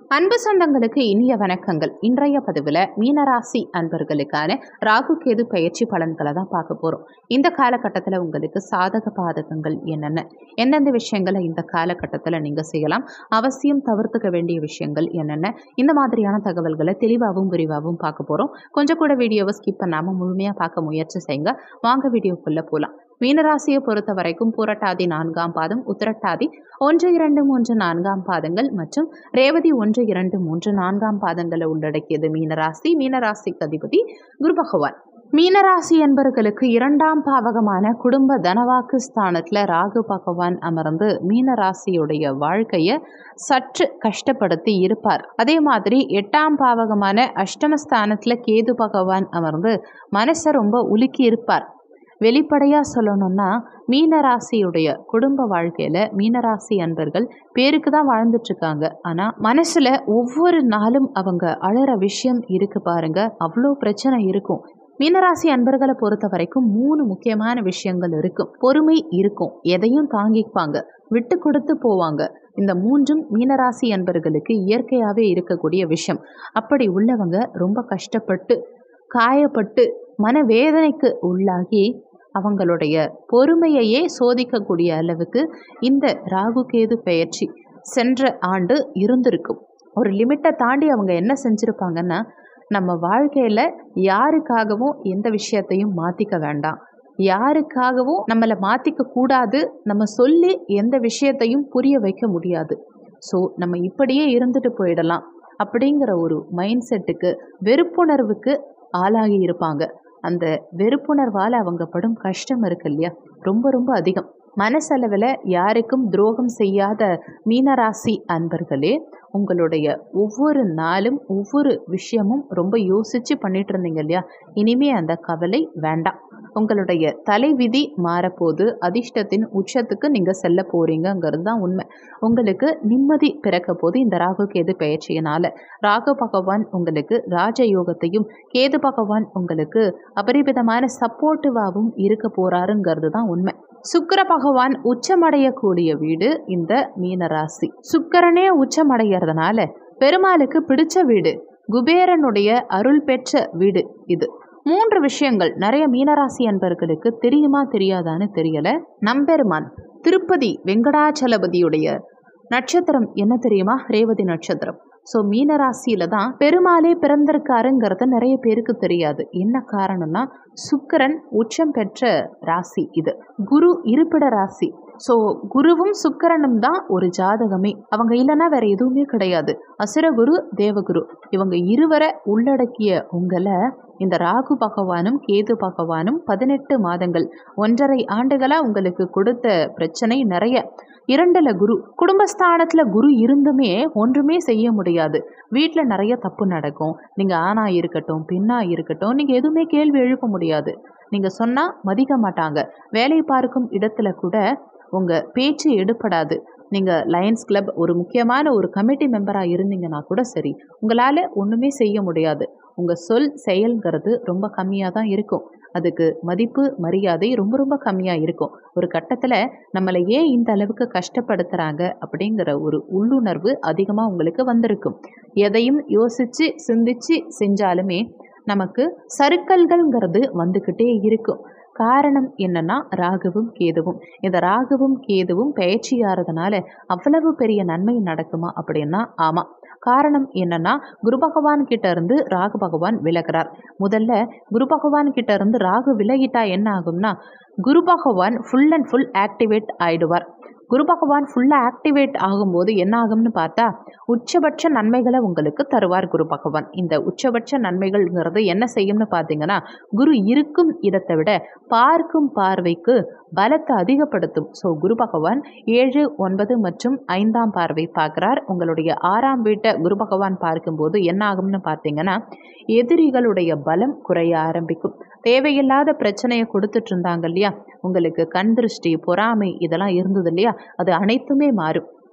அன்பு சொந்தங்களுக்கு இனிய வணக்கங்கள் இன்றைய பதிவில் மீனராசி அன்பர்களுக்கான ராகு கேது பயிற்சி பலன்களை தான் பார்க்க போகிறோம் இந்த காலகட்டத்தில் உங்களுக்கு சாதக பாதகங்கள் என்னென்ன எந்தெந்த விஷயங்களை இந்த காலகட்டத்தில் நீங்கள் செய்யலாம் அவசியம் தவிர்த்துக்க வேண்டிய விஷயங்கள் என்னென்ன இந்த மாதிரியான தகவல்களை தெளிவாகவும் விரிவாகவும் பார்க்க போகிறோம் கொஞ்சம் கூட வீடியோவை ஸ்கிப் பண்ணாமல் முழுமையாக பார்க்க முயற்சி செய்யுங்க வாங்க வீடியோக்குள்ளே போகலாம் மீனராசியை பொறுத்த வரைக்கும் புரட்டாதி நான்காம் பாதம் உத்திரட்டாதி ஒன்று இரண்டு மூன்று நான்காம் பாதங்கள் மற்றும் ரேவதி ஒன்று இரண்டு மூன்று நான்காம் பாதங்களை உள்ளடக்கியது மீனராசி மீனராசிக்கு அதிபதி குரு பகவான் மீனராசி என்பவர்களுக்கு இரண்டாம் பாவகமான குடும்ப தனவாக்கு ஸ்தானத்தில் ராகு பகவான் அமர்ந்து மீனராசியுடைய வாழ்க்கையை சற்று கஷ்டப்படுத்தி இருப்பார் அதே மாதிரி எட்டாம் பாவகமான அஷ்டமஸ்தானத்தில் கேது பகவான் அமர்ந்து மனசை ரொம்ப உலுக்கி இருப்பார் வெளிப்படையாக சொல்லணும்னா மீனராசியுடைய குடும்ப வாழ்க்கையில் மீனராசி அன்பர்கள் பேருக்கு தான் வாழ்ந்துட்டுருக்காங்க ஆனால் மனசில் ஒவ்வொரு நாளும் அவங்க அழற விஷயம் இருக்கு பாருங்க அவ்வளோ பிரச்சனை இருக்கும் மீனராசி அன்பர்களை பொறுத்த வரைக்கும் மூணு முக்கியமான விஷயங்கள் இருக்கும் பொறுமை இருக்கும் எதையும் தாங்கிப்பாங்க விட்டு கொடுத்து போவாங்க இந்த மூன்றும் மீனராசி அன்பர்களுக்கு இயற்கையாகவே இருக்கக்கூடிய விஷயம் அப்படி உள்ளவங்க ரொம்ப கஷ்டப்பட்டு காயப்பட்டு மனவேதனைக்கு உள்ளாகி அவங்களுடைய பொறுமையையே சோதிக்கக்கூடிய அளவுக்கு இந்த ராகு கேது பெயர்ச்சி சென்ற ஆண்டு இருந்திருக்கும் ஒரு லிமிட்டை தாண்டி அவங்க என்ன செஞ்சுருப்பாங்கன்னா நம்ம வாழ்க்கையில் யாருக்காகவும் எந்த விஷயத்தையும் மாற்றிக்க வேண்டாம் யாருக்காகவும் நம்மளை மாற்றிக்க கூடாது நம்ம சொல்லி எந்த விஷயத்தையும் புரிய வைக்க முடியாது ஸோ நம்ம இப்படியே இருந்துட்டு போயிடலாம் அப்படிங்கிற ஒரு மைண்ட் செட்டுக்கு வெறுப்புணர்வுக்கு ஆளாகி இருப்பாங்க அந்த வெறுப்புணர்வால் அவங்க படும் கஷ்டம் இருக்கு இல்லையா ரொம்ப ரொம்ப அதிகம் மனசளவில் யாருக்கும் துரோகம் செய்யாத மீனராசி அன்பர்களே உங்களுடைய ஒவ்வொரு நாளும் ஒவ்வொரு விஷயமும் ரொம்ப யோசித்து பண்ணிட்டு இருந்தீங்க இல்லையா இனிமே அந்த கவலை வேண்டாம் உங்களுடைய தலைவிதி மாறப்போது அதிர்ஷ்டத்தின் உச்சத்துக்கு நீங்கள் செல்ல போகிறீங்கங்கிறது தான் உண்மை உங்களுக்கு நிம்மதி பிறக்க போது இந்த ராகு கேது பயிற்சியினால் ராகு பகவான் உங்களுக்கு ராஜயோகத்தையும் கேது பகவான் உங்களுக்கு அபரிவிதமான சப்போர்ட்டிவாகவும் இருக்க போகிறாருங்கிறது தான் உண்மை சுக்கர பகவான் உச்சமடையக்கூடிய வீடு இந்த மீனராசி சுக்கரனே உச்சமடைகிறதுனால பெருமாளுக்கு பிடிச்ச வீடு குபேரனுடைய அருள் பெற்ற வீடு இது மூன்று விஷயங்கள் நிறைய மீனராசி அன்பர்களுக்கு தெரியுமா தெரியாதான்னு தெரியல நம்பெருமான் திருப்பதி வெங்கடாச்சலபதியுடைய நட்சத்திரம் என்ன தெரியுமா ரேவதி நட்சத்திரம் ஸோ மீனராசியில தான் பெருமாளே பிறந்திருக்காருங்கிறது நிறைய பேருக்கு தெரியாது என்ன காரணம்னா சுக்கரன் உச்சம் பெற்ற ராசி இது குரு இருப்பிட ராசி ஸோ குருவும் சுக்கரனும் தான் ஒரு ஜாதகமே அவங்க இல்லைன்னா வேற எதுவுமே கிடையாது அசுரகுரு தேவகுரு இவங்க இருவரை உள்ளடக்கிய உங்களை இந்த ராகு பகவானும் கேது பகவானும் பதினெட்டு மாதங்கள் ஒன்றரை ஆண்டுகளாக உங்களுக்கு கொடுத்த பிரச்சனை நிறைய இரண்டுல குரு குடும்பஸ்தானத்தில் குரு இருந்துமே ஒன்றுமே செய்ய முடியாது வீட்டில் நிறைய தப்பு நடக்கும் நீங்கள் ஆணா இருக்கட்டும் பெண்ணா இருக்கட்டும் நீங்கள் எதுவுமே கேள்வி எழுப்ப முடியாது நீங்கள் சொன்னால் மதிக்க மாட்டாங்க வேலை பார்க்கும் இடத்துல கூட உங்கள் பேச்சு எடுப்படாது நீங்கள் லயன்ஸ் கிளப் ஒரு முக்கியமான ஒரு கமிட்டி மெம்பராக இருந்தீங்கன்னா கூட சரி உங்களால் ஒன்றுமே செய்ய முடியாது உங்கள் சொல் செயல்ங்கிறது ரொம்ப கம்மியாக தான் இருக்கும் அதுக்கு மதிப்பு மரியாதை ரொம்ப ரொம்ப கம்மியாக இருக்கும் ஒரு கட்டத்தில் நம்மளை ஏன் இந்த அளவுக்கு கஷ்டப்படுத்துகிறாங்க அப்படிங்கிற ஒரு உள்ளுணர்வு அதிகமாக உங்களுக்கு வந்திருக்கும் எதையும் யோசித்து சிந்திச்சு செஞ்சாலுமே நமக்கு சருக்கல்கள்ங்கிறது வந்துக்கிட்டே இருக்கும் காரணம் என்னன்னா ராகுவும் கேதுவும் இந்த ராகுவும் கேதுவும் பயிற்சியாகிறதுனால அவ்வளவு பெரிய நன்மை நடக்குமா அப்படின்னா ஆமாம் காரணம் என்னன்னா குரு பகவான் கிட்ட இருந்து ராகு பகவான் விலகிறார் முதல்ல குரு பகவான் கிட்ட இருந்து ராகு விலகிட்டா என்ன ஆகும்னா குரு பகவான் ஃபுல் அண்ட் ஃபுல் ஆக்டிவேட் ஆயிடுவார் குரு பகவான் ஃபுல்லாக ஆக்டிவேட் ஆகும்போது என்ன ஆகும்னு பார்த்தா உச்சபட்ச நன்மைகளை உங்களுக்கு தருவார் குரு பகவான் இந்த உச்சபட்ச நன்மைகள்ங்கிறது என்ன செய்யும்னு பார்த்தீங்கன்னா குரு இருக்கும் இடத்தை விட பார்க்கும் பார்வைக்கு பலத்தை அதிகப்படுத்தும் ஸோ குரு பகவான் ஏழு ஒன்பது மற்றும் ஐந்தாம் பார்வை பார்க்குறார் உங்களுடைய ஆறாம் வீட்டை குரு பகவான் பார்க்கும்போது என்ன ஆகும்னு பார்த்தீங்கன்னா எதிரிகளுடைய பலம் குறைய ஆரம்பிக்கும் தேவையில்லாத பிரச்சனையை கொடுத்துட்டு இருந்தாங்க இல்லையா உங்களுக்கு கண் திருஷ்டி பொறாமை இதெல்லாம் இருந்தது இல்லையா அது அனைத்துமே மாறும்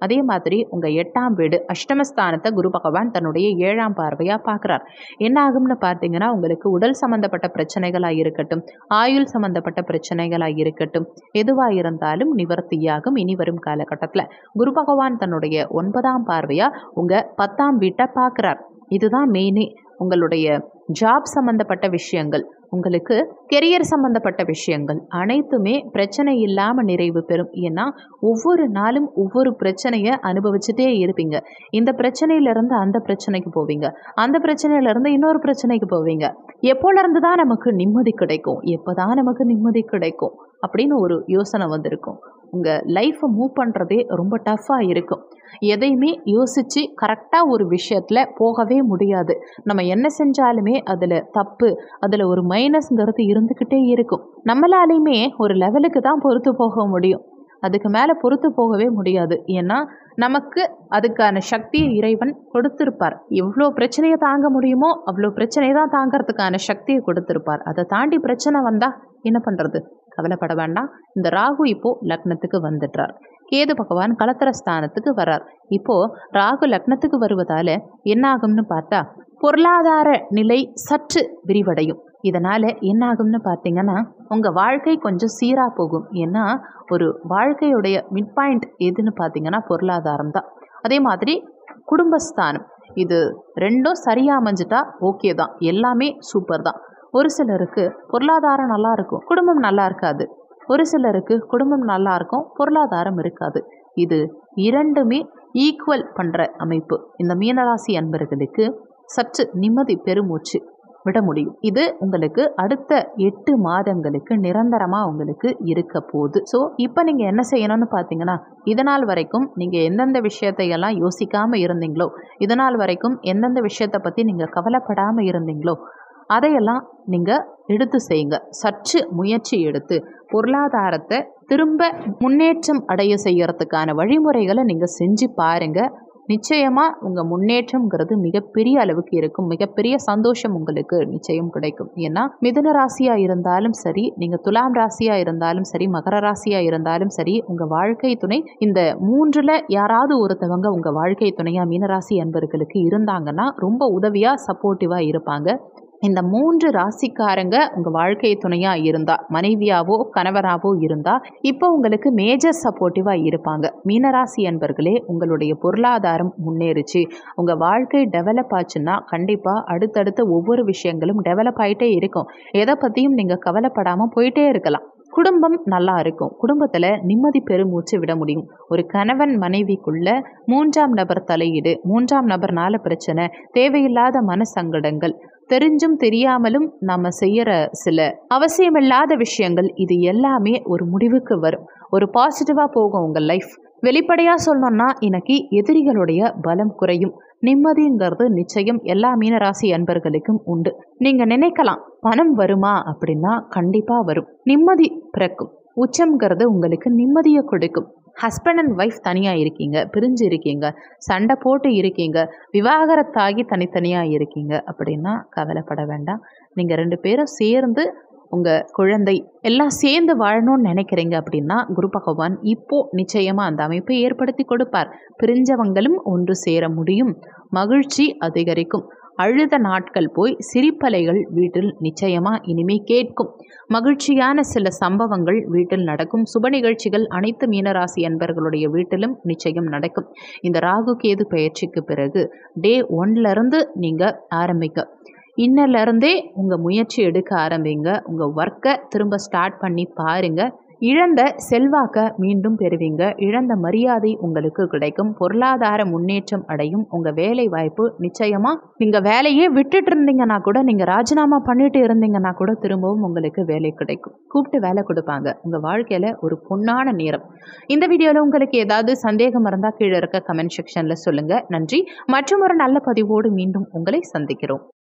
அதே மாதிரி உங்கள் எட்டாம் வீடு அஷ்டமஸ்தானத்தை குரு பகவான் தன்னுடைய ஏழாம் பார்வையாக பார்க்குறார் என்ன ஆகும்னு பார்த்தீங்கன்னா உங்களுக்கு உடல் சம்மந்தப்பட்ட பிரச்சனைகளாக இருக்கட்டும் ஆயுள் சம்மந்தப்பட்ட பிரச்சனைகளாக இருக்கட்டும் எதுவாக இருந்தாலும் நிவர்த்தியாகும் இனி வரும் காலகட்டத்தில் குரு பகவான் தன்னுடைய ஒன்பதாம் பார்வையாக உங்கள் பத்தாம் வீட்டை பார்க்குறார் இதுதான் மெயினே உங்களுடைய ஜாப் சம்மந்தப்பட்ட விஷயங்கள் உங்களுக்கு கெரியர் சம்மந்தப்பட்ட விஷயங்கள் அனைத்துமே பிரச்சனை இல்லாமல் நிறைவு பெறும் ஏன்னா ஒவ்வொரு நாளும் ஒவ்வொரு பிரச்சனையை அனுபவிச்சுட்டே இருப்பீங்க இந்த பிரச்சனையிலேருந்து அந்த பிரச்சனைக்கு போவீங்க அந்த பிரச்சனையிலேருந்து இன்னொரு பிரச்சனைக்கு போவீங்க எப்போலேருந்து தான் நமக்கு நிம்மதி கிடைக்கும் எப்போ தான் நமக்கு நிம்மதி கிடைக்கும் அப்படின்னு ஒரு யோசனை வந்திருக்கும் உங்கள் லைஃப்பை மூவ் பண்ணுறதே ரொம்ப டஃப்பாக இருக்கும் எதையுமே யோசித்து கரெக்டாக ஒரு விஷயத்தில் போகவே முடியாது நம்ம என்ன செஞ்சாலுமே அதில் தப்பு அதில் ஒரு மைனஸ்ங்கிறது இருந்துக்கிட்டே இருக்கும் நம்மளாலையுமே ஒரு லெவலுக்கு தான் பொறுத்து போக முடியும் அதுக்கு மேலே பொறுத்து போகவே முடியாது ஏன்னா நமக்கு அதுக்கான சக்தியை இறைவன் கொடுத்திருப்பார் எவ்வளோ பிரச்சனையை தாங்க முடியுமோ அவ்வளோ பிரச்சனையை தான் தாங்கிறதுக்கான சக்தியை கொடுத்திருப்பார் அதை தாண்டி பிரச்சனை வந்தால் என்ன பண்ணுறது கவலைப்பட வேண்டாம் இந்த ராகு இப்போ லக்னத்துக்கு வந்துடுறார் கேது பகவான் கலத்திர ஸ்தானத்துக்கு வர்றார் இப்போ ராகு லக்னத்துக்கு வருவதால என்ன ஆகும்னு பார்த்தா பொருளாதார நிலை சற்று விரிவடையும் இதனால் என்ன ஆகும்னு பார்த்தீங்கன்னா உங்கள் வாழ்க்கை கொஞ்சம் சீராக போகும் ஏன்னா ஒரு வாழ்க்கையுடைய மிட் பாயிண்ட் எதுன்னு பார்த்தீங்கன்னா பொருளாதாரம் தான் அதே மாதிரி குடும்பஸ்தானம் இது ரெண்டும் சரியாக அமைஞ்சிட்டா ஓகே தான் எல்லாமே சூப்பர் தான் ஒரு சிலருக்கு பொருளாதாரம் நல்லா இருக்கும் குடும்பம் நல்லா இருக்காது ஒரு சிலருக்கு குடும்பம் நல்லா இருக்கும் பொருளாதாரம் இருக்காது இது இரண்டுமே ஈக்குவல் பண்ணுற அமைப்பு இந்த மீனராசி அன்பர்களுக்கு சற்று நிம்மதி பெருமூச்சு விட முடியும் இது உங்களுக்கு அடுத்த எட்டு மாதங்களுக்கு நிரந்தரமாக உங்களுக்கு இருக்க போகுது ஸோ இப்போ நீங்கள் என்ன செய்யணும்னு பார்த்தீங்கன்னா இதனால் வரைக்கும் நீங்கள் எந்தெந்த விஷயத்தையெல்லாம் யோசிக்காமல் இருந்தீங்களோ இதனால் வரைக்கும் எந்தெந்த விஷயத்தை பற்றி நீங்கள் கவலைப்படாமல் இருந்தீங்களோ அதையெல்லாம் நீங்கள் எடுத்து செய்யுங்க சற்று முயற்சி எடுத்து பொருளாதாரத்தை திரும்ப முன்னேற்றம் அடைய செய்யறதுக்கான வழிமுறைகளை நீங்கள் செஞ்சு பாருங்கள் நிச்சயமாக உங்கள் முன்னேற்றம்ங்கிறது மிகப்பெரிய அளவுக்கு இருக்கும் மிகப்பெரிய சந்தோஷம் உங்களுக்கு நிச்சயம் கிடைக்கும் ஏன்னா மிதுன ராசியாக இருந்தாலும் சரி நீங்கள் துலாம் ராசியாக இருந்தாலும் சரி மகர ராசியாக இருந்தாலும் சரி உங்கள் வாழ்க்கை துணை இந்த மூன்றில் யாராவது ஒருத்தவங்க உங்கள் வாழ்க்கை துணையாக மீனராசி அன்பர்களுக்கு இருந்தாங்கன்னா ரொம்ப உதவியாக சப்போர்ட்டிவாக இருப்பாங்க இந்த மூன்று ராசிக்காரங்க உங்கள் வாழ்க்கை துணையாக இருந்தால் மனைவியாவோ கணவராவோ இருந்தால் இப்போ உங்களுக்கு மேஜர் சப்போர்ட்டிவாக இருப்பாங்க மீனராசி அன்பர்களே உங்களுடைய பொருளாதாரம் முன்னேறிச்சு உங்கள் வாழ்க்கை டெவலப் ஆச்சுன்னா கண்டிப்பாக அடுத்தடுத்த ஒவ்வொரு விஷயங்களும் டெவலப் ஆகிட்டே இருக்கும் எதை பற்றியும் நீங்கள் கவலைப்படாமல் போயிட்டே இருக்கலாம் குடும்பம் நல்லா இருக்கும் குடும்பத்தில் நிம்மதி பெருமூச்சு விட முடியும் ஒரு கணவன் மனைவிக்குள்ள மூன்றாம் நபர் தலையீடு மூன்றாம் நபர்னால பிரச்சனை தேவையில்லாத மனசங்கடங்கள் தெரிஞ்சும் தெரியாமலும் நம்ம செய்யற சில அவசியமில்லாத விஷயங்கள் இது எல்லாமே ஒரு முடிவுக்கு வரும் ஒரு பாசிட்டிவாக போகும் உங்கள் லைஃப் வெளிப்படையாக சொல்லணும்னா இன்னைக்கு எதிரிகளுடைய பலம் குறையும் நிம்மதிங்கிறது நிச்சயம் எல்லா மீனராசி அன்பர்களுக்கும் உண்டு நீங்கள் நினைக்கலாம் பணம் வருமா அப்படின்னா கண்டிப்பாக வரும் நிம்மதி பிறக்கும் உச்சம்ங்கிறது உங்களுக்கு நிம்மதியை கொடுக்கும் ஹஸ்பண்ட் அண்ட் ஒய்ஃப் தனியாக இருக்கீங்க பிரிஞ்சு இருக்கீங்க சண்டை போட்டு இருக்கீங்க விவாகரத்தாகி தனித்தனியாக இருக்கீங்க அப்படின்னா கவலைப்பட வேண்டாம் நீங்கள் ரெண்டு பேரும் சேர்ந்து உங்கள் குழந்தை எல்லாம் சேர்ந்து வாழணும்னு நினைக்கிறீங்க அப்படின்னா குரு பகவான் இப்போ நிச்சயமாக அந்த அமைப்பை ஏற்படுத்தி கொடுப்பார் பிரிஞ்சவங்களும் ஒன்று சேர முடியும் மகிழ்ச்சி அதிகரிக்கும் அழுத நாட்கள் போய் சிரிப்பலைகள் வீட்டில் நிச்சயமாக இனிமே கேட்கும் மகிழ்ச்சியான சில சம்பவங்கள் வீட்டில் நடக்கும் சுப நிகழ்ச்சிகள் அனைத்து மீனராசி அன்பர்களுடைய வீட்டிலும் நிச்சயம் நடக்கும் இந்த ராகு கேது பயிற்சிக்கு பிறகு டே ஒன்லேருந்து நீங்கள் ஆரம்பிக்க இன்னிலேருந்தே உங்கள் முயற்சி எடுக்க ஆரம்பிங்க உங்கள் ஒர்க்கை திரும்ப ஸ்டார்ட் பண்ணி பாருங்கள் இழந்த செல்வாக்க மீண்டும் பெறுவீங்க இழந்த மரியாதை உங்களுக்கு கிடைக்கும் பொருளாதார முன்னேற்றம் அடையும் உங்கள் வேலை வாய்ப்பு நிச்சயமாக நீங்கள் வேலையே விட்டுட்டு இருந்தீங்கன்னா கூட நீங்கள் ராஜினாமா பண்ணிட்டு இருந்தீங்கன்னா கூட திரும்பவும் உங்களுக்கு வேலை கிடைக்கும் கூப்பிட்டு வேலை கொடுப்பாங்க உங்கள் வாழ்க்கையில் ஒரு பொன்னான நேரம் இந்த வீடியோவில் உங்களுக்கு ஏதாவது சந்தேகம் இருந்தால் கீழே இருக்க கமெண்ட் செக்ஷனில் சொல்லுங்கள் நன்றி மற்றும் ஒரு நல்ல பதிவோடு மீண்டும் உங்களை சந்திக்கிறோம்